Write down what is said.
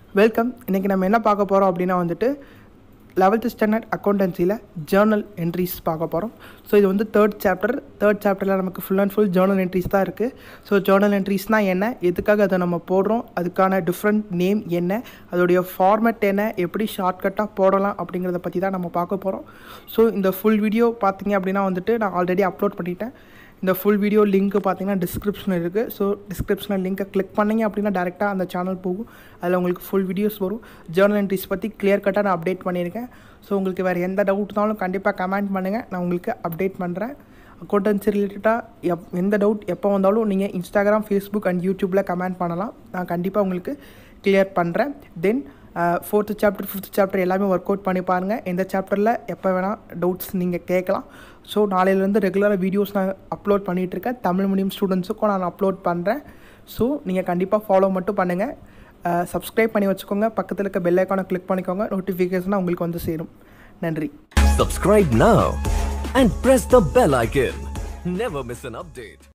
Welcome இன்றைக்கி நம்ம என்ன பார்க்க போகிறோம் அப்படின்னா வந்துட்டு லெவல்த்து ஸ்டாண்டர்ட் அக்கௌண்டன்சியில் ஜேர்னல் என்ட்ரிஸ் பார்க்க போகிறோம் ஸோ இது வந்து தேர்ட் சாப்டர் தேர்ட் சாப்டரில் நமக்கு full and full journal entries தான் இருக்குது ஸோ ஜேர்னல் என்ட்ரிஸ்னால் என்ன எதுக்காக அதை நம்ம போடுறோம் அதுக்கான டிஃப்ரெண்ட் நேம் என்ன அதோடைய ஃபார்மேட் என்ன எப்படி ஷார்ட்கட்டாக போடலாம் அப்படிங்கிறத பற்றி தான் நம்ம பார்க்க போகிறோம் ஸோ இந்த ஃபுல் வீடியோ பார்த்தீங்க அப்படின்னா வந்துட்டு நான் ஆல்ரெடி அப்லோட் பண்ணிட்டேன் இந்த ஃபுல் வீடியோ லிங்க் பார்த்தீங்கன்னா டிஸ்கிரிப்ஷன் இருக்குது ஸோ டிஸ்கிரிப்ஷனில் லிங்க்கை கிளிக் பண்ணிங்க அப்படின்னா டேரெக்டாக அந்த சேனல் போகும் அதில் உங்களுக்கு ஃபுல் வீடியோஸ் வரும் ஜேர்னல் என்ட்ரிஸ் பற்றி கிளியர் கட்டாக நான் அப்டேட் பண்ணியிருக்கேன் ஸோ உங்களுக்கு வேறு எந்த டவுட் இருந்தாலும் கண்டிப்பாக கமெண்ட் பண்ணுங்கள் நான் உங்களுக்கு அப்டேட் பண்ணுறேன் அக்கௌண்டன்சி ரிலேட்டடாக எப் எந்த டவுட் எப்போ வந்தாலும் நீங்கள் இன்ஸ்டாகிராம் ஃபேஸ்புக் அண்ட் யூடியூப்பில் கமெண்ட் பண்ணலாம் நான் கண்டிப்பாக உங்களுக்கு கிளியர் பண்ணுறேன் then fourth chapter fifth chapter எல்லாமே ஒர்க் அவுட் பண்ணி பாருங்கள் எந்த சாப்டரில் எப்போ வேணால் டவுட்ஸ் நீங்கள் கேட்கலாம் ஸோ நாளையிலேருந்து ரெகுலராக வீடியோஸ் நான் அப்லோட் பண்ணிகிட்ருக்கேன் தமிழ் மீடியம் ஸ்டூடெண்ட்ஸுக்கும் நான் அப்லோட் பண்ணுறேன் ஸோ நீங்கள் கண்டிப்பாக ஃபாலோ மட்டும் பண்ணுங்கள் சப்ஸ்கிரைப் பண்ணி வச்சுக்கோங்க பக்கத்தில் இருக்க பெல் ஐக்கானை கிளிக் பண்ணிக்கோங்க நோட்டிஃபிகேஷனாக உங்களுக்கு வந்து சேரும் நன்றி Subscribe now and press the bell icon. Never miss an update.